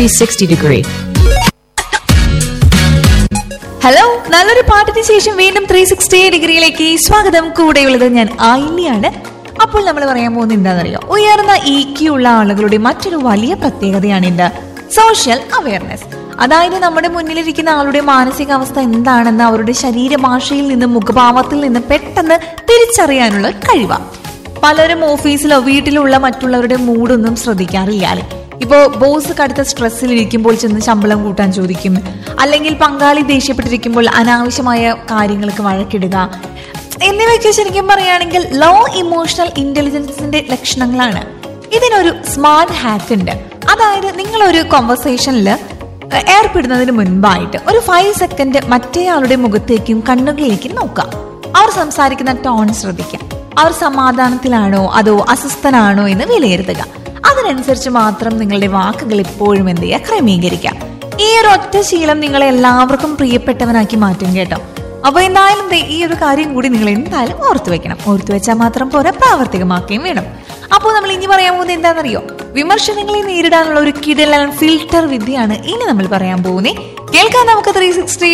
360 degree. Hello നല്ലൊരു പാട്ടിന് ശേഷം വീണ്ടും ത്രീ സിക്സ്റ്റി ഡിഗ്രിയിലേക്ക് സ്വാഗതം കൂടെയുള്ളത് ഞാൻ ആയില്യാണ് അപ്പോൾ നമ്മൾ പറയാൻ പോകുന്നത് എന്താണെന്നറിയോ ഉയർന്ന ഇ ക്യു ഉള്ള ആളുകളുടെ മറ്റൊരു വലിയ പ്രത്യേകതയാണ് ഇത് സോഷ്യൽ അവയർനെസ് അതായത് നമ്മുടെ മുന്നിലിരിക്കുന്ന ആളുടെ മാനസികാവസ്ഥ എന്താണെന്ന് അവരുടെ ശരീരഭാഷയിൽ നിന്നും മുഖഭാവത്തിൽ നിന്നും പെട്ടെന്ന് തിരിച്ചറിയാനുള്ള കഴിവാണ് പലരും ഓഫീസിലോ വീട്ടിലുള്ള മറ്റുള്ളവരുടെ മൂഡൊന്നും ശ്രദ്ധിക്കാറില്ല അല്ലേ ഇപ്പോ ബോസ് കടുത്ത സ്ട്രെസ്സിൽ ഇരിക്കുമ്പോൾ ചെന്ന് ശമ്പളം കൂട്ടാൻ ചോദിക്കും അല്ലെങ്കിൽ പങ്കാളി ദേഷ്യപ്പെട്ടിരിക്കുമ്പോൾ അനാവശ്യമായ കാര്യങ്ങൾക്ക് വഴക്കിടുക എന്നിവയൊക്കെ ശരിക്കും പറയുകയാണെങ്കിൽ ലോ ഇമോഷണൽ ഇന്റലിജൻസിന്റെ ലക്ഷണങ്ങളാണ് ഇതിനൊരു സ്മാർട്ട് ഹാക്ക് ഉണ്ട് അതായത് നിങ്ങൾ ഒരു കോൺവെർസേഷനിൽ ഏർപ്പെടുന്നതിന് മുൻപായിട്ട് ഒരു ഫൈവ് സെക്കൻഡ് മറ്റേയാളുടെ മുഖത്തേക്കും കണ്ണുകളിലേക്കും നോക്കാം അവർ സംസാരിക്കുന്ന ടോൺ ശ്രദ്ധിക്കാം അവർ സമാധാനത്തിലാണോ അതോ അസ്വസ്ഥനാണോ എന്ന് വിലയിരുത്തുക അതിനനുസരിച്ച് മാത്രം നിങ്ങളുടെ വാക്കുകൾ എപ്പോഴും എന്ത് ചെയ്യുക ക്രമീകരിക്കാം ഈ ഒരു ഒറ്റ ശീലം നിങ്ങളെ എല്ലാവർക്കും പ്രിയപ്പെട്ടവനാക്കി മാറ്റും കേട്ടോ അപ്പൊ എന്തായാലും ദേ ഈ ഒരു കാര്യം കൂടി നിങ്ങൾ എന്തായാലും ഓർത്തു വെക്കണം ഓർത്തു വെച്ചാൽ മാത്രം പോരാ പ്രാവർത്തികമാക്കുകയും വേണം അപ്പോൾ നമ്മൾ ഇനി പറയാൻ പോകുന്നത് എന്താണെന്നറിയോ വിമർശനങ്ങളെ നേരിടാനുള്ള ഒരു കിടലൻ ഫിൽട്ടർ വിദ്യയാണ് ഇനി നമ്മൾ പറയാൻ പോകുന്നത് കേൾക്കാൻ നമുക്ക് ത്രീ സിക്സ്റ്റി